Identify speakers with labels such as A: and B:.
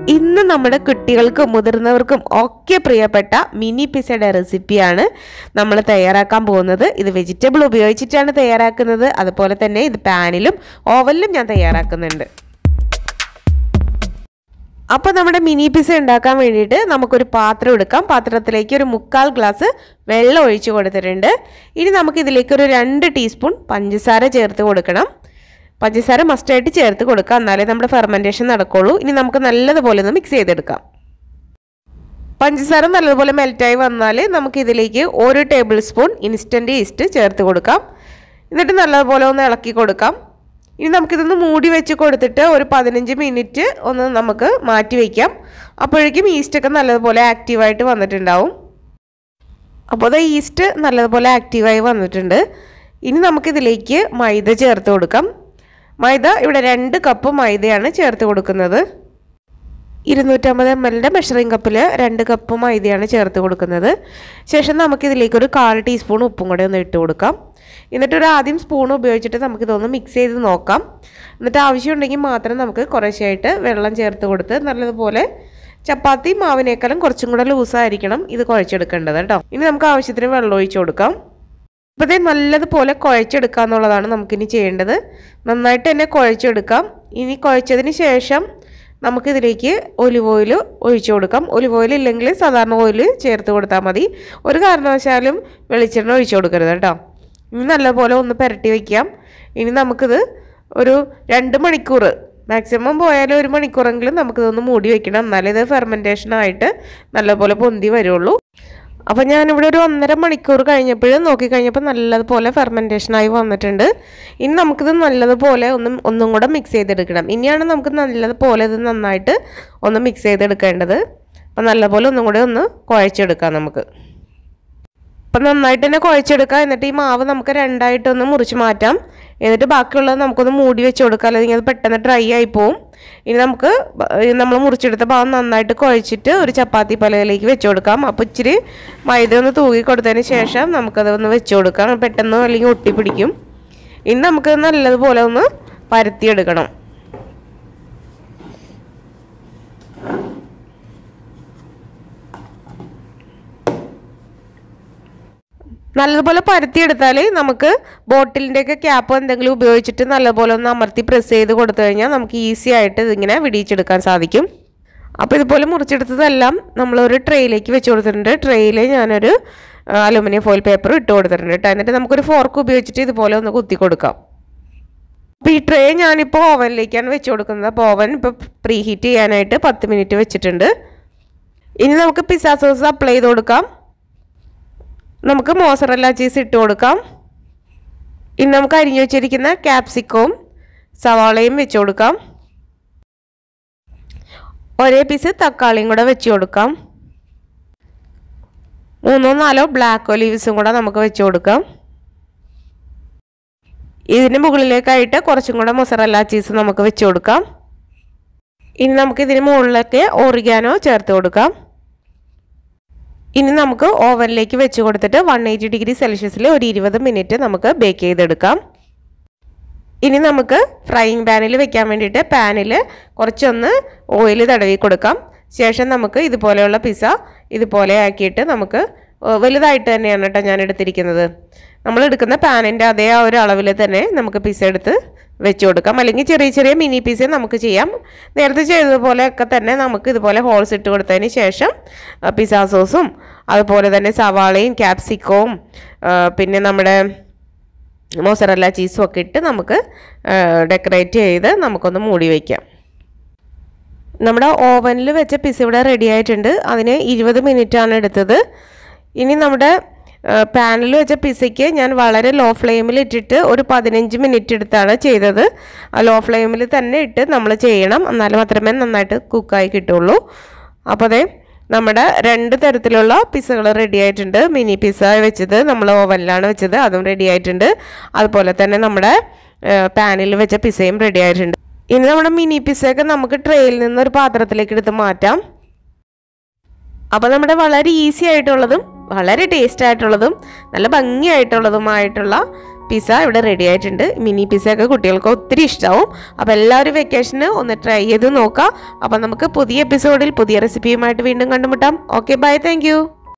A: ഇന്ന് നമ്മുടെ കുട്ടികൾക്കും മുതിർന്നവർക്കും ഒക്കെ പ്രിയപ്പെട്ട മിനി പിസയുടെ റെസിപ്പിയാണ് നമ്മൾ തയ്യാറാക്കാൻ പോകുന്നത് ഇത് വെജിറ്റബിൾ ഉപയോഗിച്ചിട്ടാണ് തയ്യാറാക്കുന്നത് അതുപോലെ തന്നെ ഇത് പാനിലും ഓവനിലും ഞാൻ തയ്യാറാക്കുന്നുണ്ട് അപ്പോൾ നമ്മുടെ മിനി പിസ ഉണ്ടാക്കാൻ വേണ്ടിയിട്ട് നമുക്കൊരു പാത്രം എടുക്കാം പാത്രത്തിലേക്ക് ഒരു മുക്കാൽ ഗ്ലാസ് വെള്ളം ഒഴിച്ച് കൊടുത്തിട്ടുണ്ട് ഇനി നമുക്ക് ഇതിലേക്ക് ഒരു രണ്ട് ടീസ്പൂൺ പഞ്ചസാര ചേർത്ത് കൊടുക്കണം പഞ്ചസാര മസ്റ്റായിട്ട് ചേർത്ത് കൊടുക്കുക എന്നാലേ നമ്മുടെ ഫെർമെൻറ്റേഷൻ നടക്കുള്ളൂ ഇനി നമുക്ക് നല്ലതുപോലെ ഒന്ന് മിക്സ് ചെയ്തെടുക്കാം പഞ്ചസാര നല്ലതുപോലെ മെൽറ്റായി വന്നാൽ നമുക്ക് ഇതിലേക്ക് ഒരു ടേബിൾ സ്പൂൺ ഇൻസ്റ്റൻറ്റ് ഈസ്റ്റ് ചേർത്ത് കൊടുക്കാം എന്നിട്ട് നല്ലതുപോലെ ഒന്ന് ഇളക്കി കൊടുക്കാം ഇനി നമുക്കിതൊന്ന് മൂടി വെച്ച് കൊടുത്തിട്ട് ഒരു പതിനഞ്ച് മിനിറ്റ് ഒന്ന് നമുക്ക് മാറ്റി വയ്ക്കാം അപ്പോഴേക്കും ഈസ്റ്റൊക്കെ നല്ലതുപോലെ ആക്റ്റീവായിട്ട് വന്നിട്ടുണ്ടാവും അപ്പോൾ അത് ഈസ്റ്റ് നല്ലതുപോലെ ആക്റ്റീവായി വന്നിട്ടുണ്ട് ഇനി നമുക്കിതിലേക്ക് മൈദ ചേർത്ത് കൊടുക്കാം മൈദ ഇവിടെ രണ്ട് കപ്പ് മൈദയാണ് ചേർത്ത് കൊടുക്കുന്നത് ഇരുന്നൂറ്റമ്പത് എം എല്ലിൻ്റെ മെഷറിംഗ് കപ്പിൽ രണ്ട് കപ്പ് മൈദയാണ് ചേർത്ത് കൊടുക്കുന്നത് ശേഷം നമുക്കിതിലേക്ക് ഒരു കാൽ ടീസ്പൂൺ ഉപ്പും കൂടെ ഒന്ന് ഇട്ട് കൊടുക്കാം എന്നിട്ട് ഒരു ആദ്യം സ്പൂൺ ഉപയോഗിച്ചിട്ട് നമുക്കിതൊന്ന് മിക്സ് ചെയ്ത് നോക്കാം എന്നിട്ട് ആവശ്യമുണ്ടെങ്കിൽ മാത്രം നമുക്ക് കുറേശ്ശായിട്ട് വെള്ളം ചേർത്ത് കൊടുത്ത് നല്ലതുപോലെ ചപ്പാത്തി മാവിനേക്കാളും കുറച്ചും കൂടെ ലൂസായിരിക്കണം ഇത് കുഴച്ചെടുക്കേണ്ടത് കേട്ടോ ഇനി നമുക്ക് ആവശ്യത്തിന് വെള്ളം ഒഴിച്ചു കൊടുക്കാം അപ്പോൾ ഇത് നല്ലതുപോലെ കുഴച്ചെടുക്കുക എന്നുള്ളതാണ് നമുക്കിനി ചെയ്യേണ്ടത് നന്നായിട്ട് തന്നെ കുഴച്ചെടുക്കാം ഇനി കുഴച്ചതിന് ശേഷം നമുക്കിതിലേക്ക് ഒലിവ് ഓയിൽ ഒഴിച്ചു കൊടുക്കാം ഒലിവ് ഓയിൽ ഇല്ലെങ്കിൽ സാധാരണ ഓയിൽ ചേർത്ത് കൊടുത്താൽ മതി ഒരു കാരണവശാലും വെളിച്ചെണ്ണ ഒഴിച്ചു കൊടുക്കരുത് കേട്ടോ ഇനി നല്ലപോലെ ഒന്ന് പുരട്ടി വയ്ക്കാം ഇനി നമുക്കിത് ഒരു രണ്ട് മണിക്കൂർ മാക്സിമം പോയാലും ഒരു മണിക്കൂറെങ്കിലും നമുക്കിതൊന്ന് മൂടി വെക്കണം എന്നാലേ ഇത് ഫെർമെൻറ്റേഷനായിട്ട് നല്ലപോലെ പൊന്തി വരുള്ളൂ അപ്പോൾ ഞാനിവിടെ ഒരു ഒന്നര മണിക്കൂർ കഴിഞ്ഞപ്പോഴും നോക്കിക്കഴിഞ്ഞപ്പോൾ നല്ലതുപോലെ ഫെർമെൻറ്റേഷനായി വന്നിട്ടുണ്ട് ഇനി നമുക്കിത് നല്ലതുപോലെ ഒന്ന് ഒന്നും കൂടെ മിക്സ് ചെയ്തെടുക്കണം ഇനിയാണ് നമുക്ക് നല്ലതുപോലെ ഇത് നന്നായിട്ട് ഒന്ന് മിക്സ് ചെയ്തെടുക്കേണ്ടത് അപ്പോൾ നല്ലപോലെ ഒന്നും കൂടെ ഒന്ന് കുഴച്ചെടുക്കാം നമുക്ക് അപ്പം നന്നായിട്ട് തന്നെ കുഴച്ചെടുക്കാം എന്നിട്ട് ഈ മാവ് നമുക്ക് രണ്ടായിട്ടൊന്ന് മുറിച്ച് മാറ്റാം എന്നിട്ട് ബാക്കിയുള്ളത് നമുക്കൊന്ന് മൂടി വെച്ച് കൊടുക്കാം അല്ലെങ്കിൽ അത് പെട്ടെന്ന് ഡ്രൈ ആയി പോവും ഇനി നമുക്ക് നമ്മൾ മുറിച്ചെടുത്ത ഭാഗം നന്നായിട്ട് കുഴച്ചിട്ട് ഒരു ചപ്പാത്തി പലയിലേക്ക് വെച്ച് കൊടുക്കാം അപ്പോൾ ഇച്ചിരി മൈദ ഒന്ന് തൂകി കൊടുത്തതിന് ശേഷം നമുക്കത് ഒന്ന് വെച്ച് കൊടുക്കാം പെട്ടെന്ന് അല്ലെങ്കിൽ ഒട്ടിപ്പിടിക്കും ഇനി നമുക്ക് നല്ലതുപോലെ ഒന്ന് പരത്തിയെടുക്കണം നല്ലതുപോലെ പരത്തിയെടുത്താൽ നമുക്ക് ബോട്ടിലിൻ്റെയൊക്കെ ക്യാപ്പ് എന്തെങ്കിലും ഉപയോഗിച്ചിട്ട് നല്ലപോലെ ഒന്ന് അമർത്തി പ്രസ് ചെയ്ത് കൊടുത്തു കഴിഞ്ഞാൽ നമുക്ക് ഈസി ആയിട്ട് ഇതിങ്ങനെ വിടിയിച്ചെടുക്കാൻ സാധിക്കും അപ്പോൾ ഇതുപോലെ മുറിച്ചെടുത്തതെല്ലാം നമ്മളൊരു ട്രെയിലേക്ക് വെച്ച് കൊടുത്തിട്ടുണ്ട് ട്രെയിൽ ഞാനൊരു അലുമിനിയം ഫോയിൽ പേപ്പർ ഇട്ട് കൊടുത്തിട്ടുണ്ട് കേട്ടോ എന്നിട്ട് നമുക്കൊരു ഫോർക്ക് ഉപയോഗിച്ചിട്ട് ഇതുപോലെ ഒന്ന് കുത്തി കൊടുക്കാം അപ്പോൾ ഈ ട്രേ ഞാനിപ്പോൾ ഓവനിലേക്കാണ് വെച്ച് കൊടുക്കുന്നത് അപ്പോൾ ഓവൻ ഇപ്പോൾ പ്രീ ഹീറ്റ് ചെയ്യാനായിട്ട് പത്ത് മിനിറ്റ് വെച്ചിട്ടുണ്ട് ഇനി നമുക്ക് പിസ്സ സോസ് അപ്ലൈ ചെയ്ത് കൊടുക്കാം നമുക്ക് മോസറല്ല ചീസ് ഇട്ട് കൊടുക്കാം ഇനി നമുക്ക് അരിഞ്ഞു വെച്ചിരിക്കുന്ന ക്യാപ്സിക്കവും സവാളയും വെച്ച് കൊടുക്കാം ഒരേ പീസ് തക്കാളിയും കൂടെ വെച്ച് കൊടുക്കാം മൂന്നോ നാലോ ബ്ലാക്ക് ഒലീവ്സും കൂടെ നമുക്ക് വെച്ച് കൊടുക്കാം ഇതിന് മുകളിലേക്കായിട്ട് കുറച്ചും കൂടെ മൊസറല്ല ചീസ് നമുക്ക് വെച്ച് കൊടുക്കാം ഇനി നമുക്ക് ഇതിന് മുകളിലൊക്കെ ഓറിഗാനോ ചേർത്ത് കൊടുക്കാം ഇനി നമുക്ക് ഓവനിലേക്ക് വെച്ച് കൊടുത്തിട്ട് വൺ എയ്റ്റി ഡിഗ്രി സെൽഷ്യസിൽ ഒരു ഇരുപത് മിനിറ്റ് നമുക്ക് ബേക്ക് ചെയ്തെടുക്കാം ഇനി നമുക്ക് ഫ്രൈയിങ് പാനിൽ വെക്കാൻ വേണ്ടിയിട്ട് പാനിൽ കുറച്ചൊന്ന് ഓയിൽ തടവി കൊടുക്കാം ശേഷം നമുക്ക് ഇതുപോലെയുള്ള പിസ്സ ഇതുപോലെ ആക്കിയിട്ട് നമുക്ക് വലുതായിട്ട് തന്നെയാണ് കേട്ടോ ഞാൻ എടുത്തിരിക്കുന്നത് നമ്മൾ എടുക്കുന്ന പാനിൻ്റെ അതേ ആ ഒരു അളവിൽ തന്നെ നമുക്ക് പിസ്സ എടുത്ത് വെച്ച് കൊടുക്കാം അല്ലെങ്കിൽ ചെറിയ ചെറിയ മിനി പീസേ നമുക്ക് ചെയ്യാം നേരത്തെ ചെയ്തതുപോലെയൊക്കെ തന്നെ നമുക്ക് ഇതുപോലെ ഹോൾസ് ഇട്ട് കൊടുത്തതിന് ശേഷം പിസ്സ സോസും അതുപോലെ തന്നെ സവാളയും ക്യാപ്സിക്കവും പിന്നെ നമ്മുടെ മോസറല്ല ചീസും ഒക്കെ ഇട്ട് നമുക്ക് ഡെക്കറേറ്റ് ചെയ്ത് നമുക്കൊന്ന് മൂടി വയ്ക്കാം നമ്മുടെ ഓവനിൽ വെച്ച പിസ്സ ഇവിടെ റെഡി ആയിട്ടുണ്ട് അതിന് ഇരുപത് ആണ് എടുത്തത് ഇനി നമ്മുടെ പാനിൽ വെച്ച പിസയ്ക്ക് ഞാൻ വളരെ ലോ ഫ്ലെയിമിൽ ഇട്ടിട്ട് ഒരു പതിനഞ്ച് മിനിറ്റ് എടുത്താണ് ചെയ്തത് ആ ലോ ഫ്ലെയിമിൽ തന്നെ ഇട്ട് നമ്മൾ ചെയ്യണം എന്നാൽ മാത്രമേ നന്നായിട്ട് കുക്കായി കിട്ടുള്ളൂ അപ്പോൾ അതെ നമ്മുടെ രണ്ട് തരത്തിലുള്ള പിസ്സകൾ റെഡി ആയിട്ടുണ്ട് മിനി പിസ്സ വെച്ചത് നമ്മൾ ഓവനിലാണ് വെച്ചത് അതും റെഡി ആയിട്ടുണ്ട് അതുപോലെ തന്നെ നമ്മുടെ പാനിൽ വെച്ച പിസ്സയും റെഡി ആയിട്ടുണ്ട് ഇനി നമ്മുടെ മിനി പിസ്സയൊക്കെ നമുക്ക് ട്രെയിൽ നിന്ന് ഒരു പാത്രത്തിലേക്ക് എടുത്ത് മാറ്റാം അപ്പോൾ നമ്മുടെ വളരെ ഈസി ആയിട്ടുള്ളതും വളരെ ടേസ്റ്റ് ആയിട്ടുള്ളതും നല്ല ഭംഗിയായിട്ടുള്ളതുമായിട്ടുള്ള പിസ്സ ഇവിടെ റെഡി ആയിട്ടുണ്ട് മിനി പിസ്സയൊക്കെ കുട്ടികൾക്ക് ഒത്തിരി ഇഷ്ടമാവും അപ്പോൾ എല്ലാവരും വെക്കേഷന് ഒന്ന് ട്രൈ ചെയ്ത് നോക്കാം അപ്പോൾ നമുക്ക് പുതിയ എപ്പിസോഡിൽ പുതിയ റെസിപ്പിയുമായിട്ട് വീണ്ടും കണ്ടുമുട്ടാം ഓക്കെ ബൈ താങ്ക്